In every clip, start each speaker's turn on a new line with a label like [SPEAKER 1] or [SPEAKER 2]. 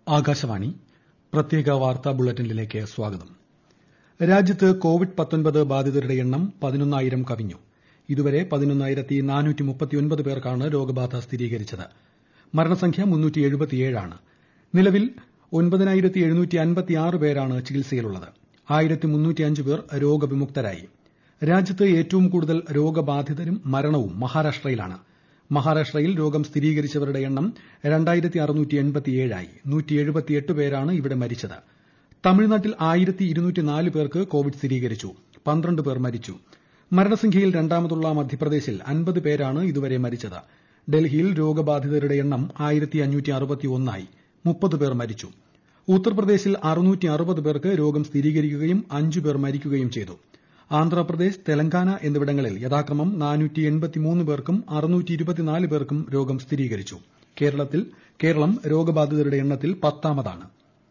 [SPEAKER 1] ആകാശവാണി പ്രത്യേക വാർത്താ ബുള്ളറ്റിനിലേക്ക് സ്വാഗതം രാജ്യത്ത് കോവിഡ് ബാധിതരുടെ എണ്ണം പതിനൊന്നായിരം കവിഞ്ഞു ഇതുവരെ പേർക്കാണ് രോഗബാധ സ്ഥിരീകരിച്ചത് മരണസംഖ്യ ആണ് നിലവിൽ പേരാണ് ചികിത്സയിലുള്ളത് പേർ രോഗവിമുക്തരായി രാജ്യത്ത് ഏറ്റവും കൂടുതൽ രോഗബാധിതരും മരണവും മഹാരാഷ്ട്രയിലാണ് മഹാരാഷ്ട്രയിൽ രോഗം സ്ഥിരീകരിച്ചവരുടെ എണ്ണം ആയി പേരാണ് ഇവിടെ മരിച്ചത് തമിഴ്നാട്ടിൽ പേർക്ക് കോവിഡ് സ്ഥിരീകരിച്ചു പന്ത്രണ്ട് പേർ മരിച്ചു മരണസംഖ്യയിൽ രണ്ടാമതുള്ള മധ്യപ്രദേശിൽ അൻപത് പേരാണ് ഇതുവരെ മരിച്ചത് ഡൽഹിയിൽ രോഗബാധിതരുടെ എണ്ണം ആയി മുപ്പത് പേർ മരിച്ചു ഉത്തർപ്രദേശിൽ പേർക്ക് രോഗം സ്ഥിരീകരിക്കുകയും അഞ്ച് പേർ മരിക്കുകയും ചെയ്തു ആന്ധ്രാപ്രദേശ് തെലങ്കാന എന്നിവിടങ്ങളിൽ യഥാക്രമം പേർക്കും പേർക്കും രോഗം സ്ഥിരീകരിച്ചു കേരളം രോഗബാധിതരുടെ എണ്ണത്തിൽ പത്താമതാണ്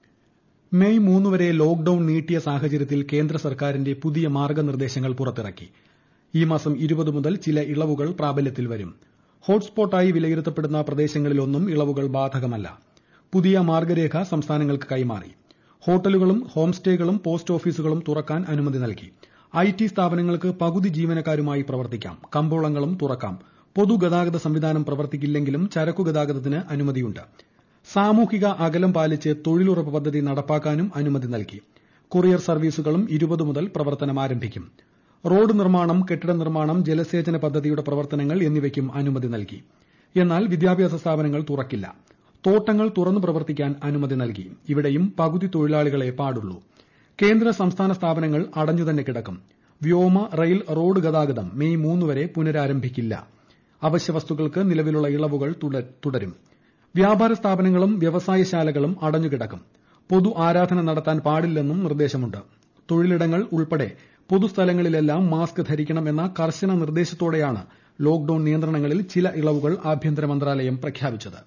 [SPEAKER 1] മെയ് മൂന്ന് വരെ ലോക്ഡൌൺ നീട്ടിയ സാഹചര്യത്തിൽ കേന്ദ്ര സർക്കാരിന്റെ പുതിയ മാർഗ്ഗനിർദ്ദേശങ്ങൾ പുറത്തിറക്കി ഈ മാസം മുതൽ ചില ഇളവുകൾ പ്രാബല്യത്തിൽ വരും ഹോട്ട്സ്പോട്ടായി വിലയിരുത്തപ്പെടുന്ന പ്രദേശങ്ങളിലൊന്നും ഇളവുകൾ ബാധകമല്ല പുതിയ മാർഗ്ഗരേഖ സംസ്ഥാനങ്ങൾക്ക് കൈമാറി ഹോട്ടലുകളും ഹോം സ്റ്റേകളും പോസ്റ്റ് ഓഫീസുകളും തുറക്കാൻ അനുമതി നൽകി ഐടി സ്ഥാപനങ്ങൾക്ക് പകുതി ജീവനക്കാരുമായി പ്രവർത്തിക്കാം കമ്പോളങ്ങളും തുറക്കാം പൊതുഗതാഗത സംവിധാനം പ്രവർത്തിക്കില്ലെങ്കിലും ചരക്കു ഗതാഗതത്തിന് അനുമതിയുണ്ട് സാമൂഹിക അകലം പാലിച്ച് തൊഴിലുറപ്പ് പദ്ധതി നടപ്പാക്കാനും അനുമതി നൽകി കൊറിയർ സർവീസുകളും മുതൽ പ്രവർത്തനം ആരംഭിക്കും റോഡ് നിർമ്മാണം കെട്ടിട നിർമ്മാണം ജലസേചന പദ്ധതിയുടെ പ്രവർത്തനങ്ങൾ എന്നിവയ്ക്കും അനുമതി നൽകി എന്നാൽ വിദ്യാഭ്യാസ സ്ഥാപനങ്ങൾ തുറക്കില്ല തോട്ടങ്ങൾ തുറന്നു പ്രവർത്തിക്കാൻ അനുമതി നൽകി ഇവിടെയും പകുതി തൊഴിലാളികളെ പാടുള്ളൂ കേന്ദ്ര സംസ്ഥാന സ്ഥാപനങ്ങൾ അടഞ്ഞുതന്നെ കിടക്കും വ്യോമ റെയിൽ റോഡ് ഗതാഗതം മെയ് മൂന്ന് വരെ പുനരാരംഭിക്കില്ല അവശ്യവസ്തുക്കൾക്ക് നിലവിലുള്ള ഇളവുകൾ തുടരും വ്യാപാര സ്ഥാപനങ്ങളും വ്യവസായശാലകളും അടഞ്ഞുകിടക്കും പൊതു ആരാധന നടത്താൻ പാടില്ലെന്നും നിർദ്ദേശമുണ്ട് തൊഴിലിടങ്ങൾ ഉൾപ്പെടെ പൊതുസ്ഥലങ്ങളിലെല്ലാം മാസ്ക് ധരിക്കണമെന്ന കർശന നിർദ്ദേശത്തോടെയാണ് ലോക്ഡൌൺ നിയന്ത്രണങ്ങളിൽ ചില ഇളവുകൾ ആഭ്യന്തര മന്ത്രാലയം പ്രഖ്യാപിച്ചത്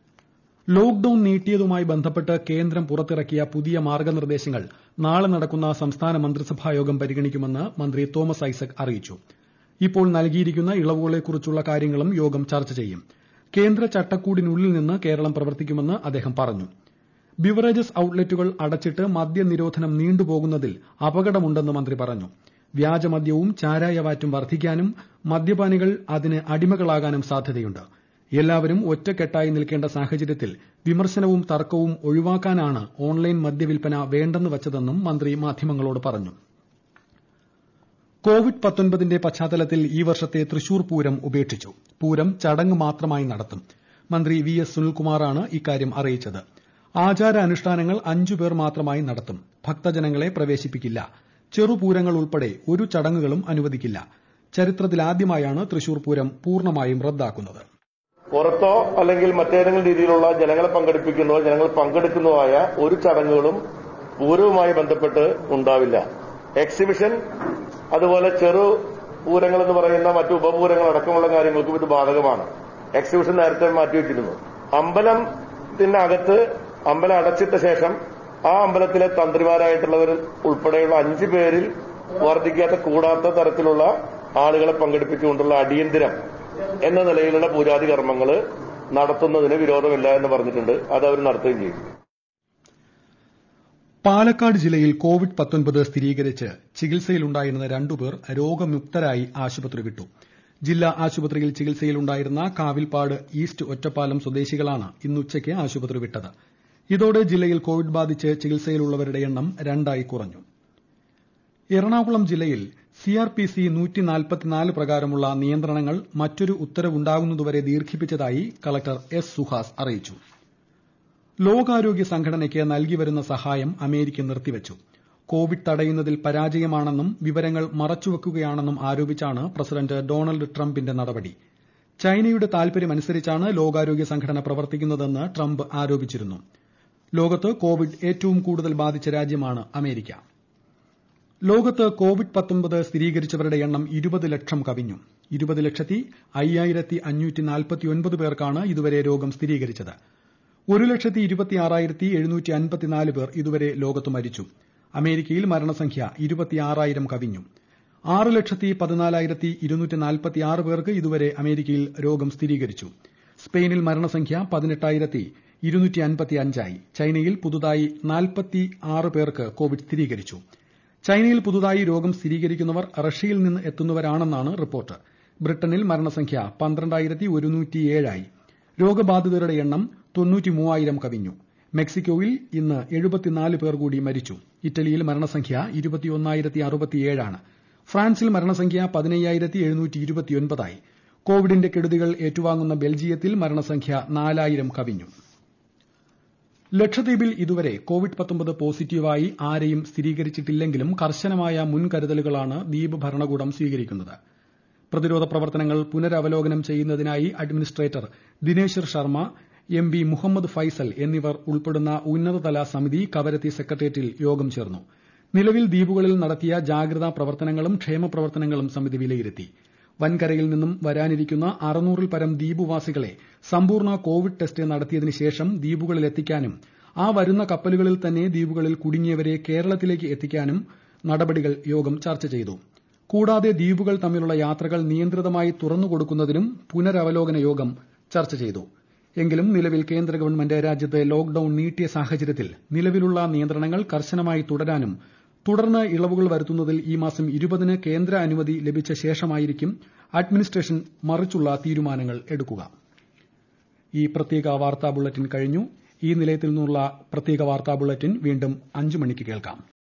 [SPEAKER 1] ലോക്ഡൌൺ നീട്ടിയതുമായി ബന്ധപ്പെട്ട് കേന്ദ്രം പുറത്തിറക്കിയ പുതിയ മാർഗ്ഗനിർദ്ദേശങ്ങൾ നാളെ നടക്കുന്ന സംസ്ഥാന മന്ത്രിസഭായോഗം പരിഗണിക്കുമെന്ന് മന്ത്രി തോമസ് ഐസക് അറിയിച്ചു ഇപ്പോൾ നൽകിയിരിക്കുന്ന ഇളവുകളെക്കുറിച്ചുള്ള കാര്യങ്ങളും യോഗം ചർച്ച ചെയ്യും കേന്ദ്ര ചട്ടക്കൂടിനുള്ളിൽ നിന്ന് കേരളം പ്രവർത്തിക്കുമെന്ന് അദ്ദേഹം പറഞ്ഞു ബിവറേജസ് ഔട്ട്ലെറ്റുകൾ അടച്ചിട്ട് മദ്യനിരോധനം നീണ്ടുപോകുന്നതിൽ അപകടമുണ്ടെന്ന് മന്ത്രി പറഞ്ഞു വ്യാജമദ്യവും ചാരായവാറ്റും വർദ്ധിക്കാനും മദ്യപാനികൾ അതിന് അടിമകളാകാനും സാധ്യതയുണ്ട് എല്ലാവരും ഒറ്റക്കെട്ടായി നിൽക്കേണ്ട സാഹചര്യത്തിൽ വിമർശനവും തർക്കവും ഒഴിവാക്കാനാണ് ഓൺലൈൻ മദ്യവിൽപ്പന വേണ്ടെന്ന് വച്ചതെന്നും മന്ത്രി മാധ്യമങ്ങളോട് പറഞ്ഞു കോവിഡ് ന്റെ പശ്ചാത്തലത്തിൽ ഈ വർഷത്തെ തൃശൂർ പൂരം ഉപേക്ഷിച്ചു പൂരം ചടങ്ങ് മാത്രമായി നടത്തും മന്ത്രി വി എസ് സുനിൽകുമാറാണ് ഇക്കാര്യം അറിയിച്ചത് ആചാരാനുഷ്ഠാനങ്ങൾ അഞ്ചു പേർ മാത്രമായി നടത്തും ഭക്തജനങ്ങളെ പ്രവേശിപ്പിക്കില്ല ചെറുപൂരങ്ങൾ ഉൾപ്പെടെ ഒരു ചടങ്ങുകളും അനുവദിക്കില്ല ചരിത്രത്തിലാദ്യമായാണ് തൃശൂർ പൂരം പൂർണ്ണമായും റദ്ദാക്കുന്നത്
[SPEAKER 2] പുറത്തോ അല്ലെങ്കിൽ മറ്റേതെങ്കിലും രീതിയിലുള്ള ജനങ്ങളെ പങ്കെടുപ്പിക്കുന്നതോ ജനങ്ങൾ പങ്കെടുക്കുന്നതോ ആയ ഒരു ചടങ്ങുകളും പൂരവുമായി ബന്ധപ്പെട്ട് ഉണ്ടാവില്ല എക്സിബിഷൻ അതുപോലെ ചെറു പൂരങ്ങൾ എന്ന് പറയുന്ന മറ്റു ഉപപൂരങ്ങൾ അടക്കമുള്ള കാര്യങ്ങൾക്കും ഇത് ബാധകമാണ് എക്സിബിഷൻ നേരത്തെ മാറ്റിവെച്ചിരുന്നു അമ്പലത്തിന്റെ അകത്ത് അമ്പലം അടച്ചിട്ട ശേഷം ആ അമ്പലത്തിലെ തന്ത്രിമാരായിട്ടുള്ളവർ ഉൾപ്പെടെയുള്ള അഞ്ചു പേരിൽ വർദ്ധിക്കാത്ത കൂടാത്ത തരത്തിലുള്ള ആളുകളെ പങ്കെടുപ്പിച്ചുകൊണ്ടുള്ള അടിയന്തരം എന്ന നിലയിലുള്ള പൂജാതി കർമ്മങ്ങൾ നടത്തുന്നതിന് വിരോധമില്ല എന്ന് പറഞ്ഞിട്ടുണ്ട് അത് അവർ നടത്തുകയും ചെയ്യും
[SPEAKER 1] പാലക്കാട് ജില്ലയിൽ കോവിഡ് സ്ഥിരീകരിച്ച് ചികിത്സയിലുണ്ടായിരുന്ന രണ്ടുപേർ രോഗമുക്തരായി ആശുപത്രി വിട്ടു ജില്ലാ ആശുപത്രിയിൽ ചികിത്സയിലുണ്ടായിരുന്ന കാവിൽപ്പാട് ഈസ്റ്റ് ഒറ്റപ്പാലം സ്വദേശികളാണ് ഇന്നുച്ചയ്ക്ക് ആശുപത്രി വിട്ടത് ഇതോടെ ജില്ലയിൽ കോവിഡ് ബാധിച്ച് ചികിത്സയിലുള്ളവരുടെ എണ്ണം രണ്ടായി കുറഞ്ഞു എറണാകുളം ജില്ലയിൽ സിആർപിസി പ്രകാരമുള്ള നിയന്ത്രണങ്ങൾ മറ്റൊരു ഉത്തരവുണ്ടാകുന്നതുവരെ ദീർഘിപ്പിച്ചതായി കളക്ടർ എസ് സുഹാസ് അറിയിച്ചു ലോകാരോഗ്യ സംഘടനയ്ക്ക് നൽകിവരുന്ന സഹായം അമേരിക്ക നിർത്തിവച്ചു കോവിഡ് തടയുന്നതിൽ പരാജയമാണെന്നും വിവരങ്ങൾ മറച്ചുവെക്കുകയാണെന്നും ആരോപിച്ചാണ് പ്രസിഡന്റ് ഡൊണാൾഡ് ട്രംപിന്റെ നടപടി ചൈനയുടെ താൽപര്യമനുസരിച്ചാണ് ലോകാരോഗ്യ സംഘടന പ്രവർത്തിക്കുന്നതെന്ന് ട്രംപ് ആരോപിച്ചിരുന്നു ലോകത്ത് കോവിഡ് ഏറ്റവും കൂടുതൽ ബാധിച്ച രാജ്യമാണ് അമേരിക്ക ലോകത്ത് കോവിഡ് സ്ഥിരീകരിച്ചവരുടെ എണ്ണം ഇരുപത് ലക്ഷം കവിഞ്ഞു ഇരുപത് ലക്ഷത്തി അയ്യായിരത്തി അഞ്ഞൂറ്റി നാൽപ്പത്തിയൊൻപത് പേർക്കാണ് ഇതുവരെ രോഗം സ്ഥിരീകരിച്ചത് ഒരു ലക്ഷത്തി ഇരുപത്തിയാറായിരത്തി എഴുന്നൂറ്റി അൻപത്തിനാല് പേർ ഇതുവരെ ലോകത്ത് മരിച്ചു അമേരിക്കയിൽ മരണസംഖ്യ ഇരുപത്തിയാറായിരം കവിഞ്ഞു ആറ് ലക്ഷത്തി പതിനാലായിരത്തി ഇരുന്നൂറ്റി നാൽപ്പത്തിയാറ് പേർക്ക് ഇതുവരെ അമേരിക്കയിൽ രോഗം സ്ഥിരീകരിച്ചു സ്പെയിനിൽ മരണസംഖ്യ പതിനെട്ടായിരത്തി ആയി ചൈനയിൽ പുതുതായി പേർക്ക് കോവിഡ് സ്ഥിരീകരിച്ചു ചൈനയിൽ പുതുതായി രോഗം സ്ഥിരീകരിക്കുന്നവർ റഷ്യയിൽ നിന്ന് എത്തുന്നവരാണെന്നാണ് റിപ്പോർട്ട് ബ്രിട്ടനിൽ മരണസംഖ്യ ആയി രോഗബാധിതരുടെ എണ്ണം കവിഞ്ഞു മെക്സിക്കോയിൽ ഇന്ന് പേർ കൂടി മരിച്ചു ഇറ്റലിയിൽ മരണസംഖ്യ ആണ് ഫ്രാൻസിൽ മരണസംഖ്യ ആയി കോവിഡിന്റെ കെടുതികൾ ഏറ്റുവാങ്ങുന്ന ബെൽജിയത്തിൽ മരണസംഖ്യ നാലായിരം കവിഞ്ഞു ലക്ഷദ്വീപിൽ ഇതുവരെ കോവിഡ് പോസിറ്റീവായി ആരെയും സ്ഥിരീകരിച്ചിട്ടില്ലെങ്കിലും കർശനമായ മുൻകരുതലുകളാണ് ദ്വീപ് ഭരണകൂടം സ്വീകരിക്കുന്നത് പ്രതിരോധ പ്രവർത്തനങ്ങൾ പുനരവലോകനം ചെയ്യുന്നതിനായി administrator Dineshwar Sharma M P Muhammad Faisal എന്നിവർ ഉൾപ്പെടുന്ന ഉന്നതതല സമിതി കവരത്തി സെക്രട്ടേറിയറ്റിൽ യോഗം ചേർന്നു നിലവിൽ ദ്വീപുകളിൽ നടത്തിയ ജാഗ്രതാ പ്രവർത്തനങ്ങളും ക്ഷേമപ്രവർത്തനങ്ങളും സമിതി വിലയിരുത്തി വൻകരയിൽ നിന്നും വരാനിരിക്കുന്ന അറുന്നൂറിൽ പരം ദ്വീപുവാസികളെ സമ്പൂർണ്ണ കോവിഡ് ടെസ്റ്റ് നടത്തിയതിനു ശേഷം ദ്വീപുകളിലെത്തിക്കാനും ആ വരുന്ന കപ്പലുകളിൽ തന്നെ ദ്വീപുകളിൽ കുടുങ്ങിയവരെ കേരളത്തിലേക്ക് എത്തിക്കാനും നടപടികൾ യോഗം ചർച്ച ചെയ്തു കൂടാതെ ദ്വീപുകൾ തമ്മിലുള്ള യാത്രകൾ നിയന്ത്രിതമായി തുറന്നുകൊടുക്കുന്നതിനും പുനരവലോകന യോഗം ചർച്ച ചെയ്തു എങ്കിലും നിലവിൽ കേന്ദ്ര ഗവൺമെന്റ് രാജ്യത്ത് ലോക്ഡൌൺ നീട്ടിയ സാഹചര്യത്തിൽ നിലവിലുള്ള നിയന്ത്രണങ്ങൾ കർശനമായി തുടരാനും തുടർന്ന് ഇളവുകൾ വരുത്തുന്നതിൽ ഈ മാസം ഇരുപതിന് കേന്ദ്ര അനുമതി ലഭിച്ച ശേഷമായിരിക്കും അഡ്മിനിസ്ട്രേഷൻ മറിച്ചുള്ള തീരുമാനങ്ങൾ എടുക്കുക ഈ പ്രത്യേക വാർത്താ ബുള്ളറ്റിൻ കഴിഞ്ഞു ഈ നിലയത്തിൽ നിന്നുള്ള പ്രത്യേക വാർത്താ ബുള്ളറ്റിൻ വീണ്ടും അഞ്ച് മണിക്ക് കേൾക്കാം